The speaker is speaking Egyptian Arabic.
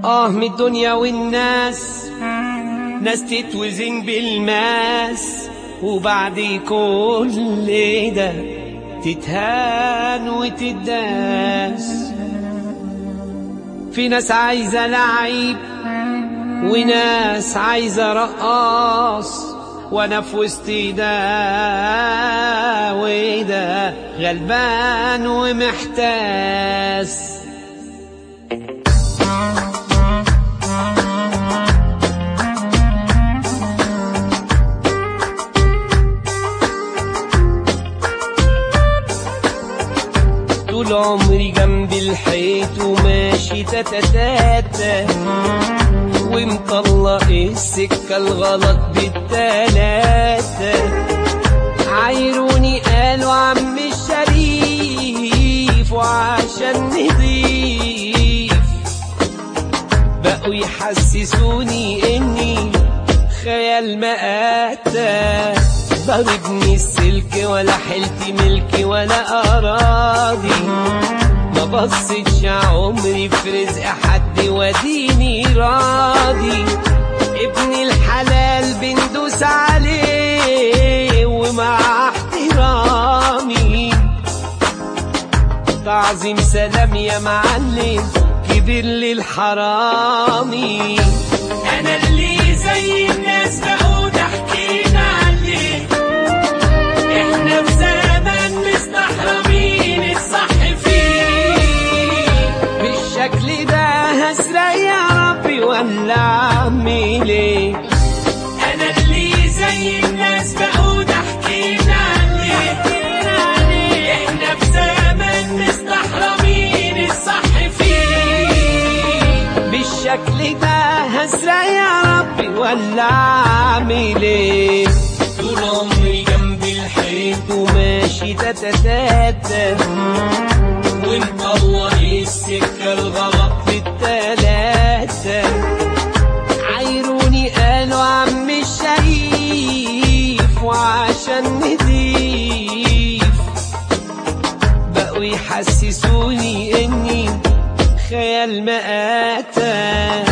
آه من الدنيا والناس ناس تتوزن بالماس وبعد كل ده تتهان وتداس في ناس عايزة لعيب وناس عايزة رقاص وانا في وسط ده وده غلبان ومحتاس طول عمري جنب الحيط وماشي تتتاتا ومطلق السكة الغلط بالتلاتة عايروني قالوا عم الشريف وعشان نضيف بقوا يحسسوني اني خيال مآتة ضربني السلك ولا حلتي ملكي ولا أراضي ما بصتش عمري في رزق حد وديني راضي ابن الحلال بندوس عليه ومع احترامي تعظيم سلام يا معلم كبير للحرامي انا اللي زي الناس بقول حكينا عليه احنا في زمن مستحرمين الصح فيه بالشكل ده هسرق يا ربي ولا اعمل ايه انا اللي زي الناس بقول حكينا عليه احنا في زمن مستحرمين الصح فيه بالشكل ده هسرق يا ربي ولا اعمل ايه طول عمري جنب الحيط وماشي تتتاتا ومطلق السكة الغلط بالتلاتة عايروني قالوا عم الشريف وعشان نضيف بقوا يحسسوني اني خيال مآتة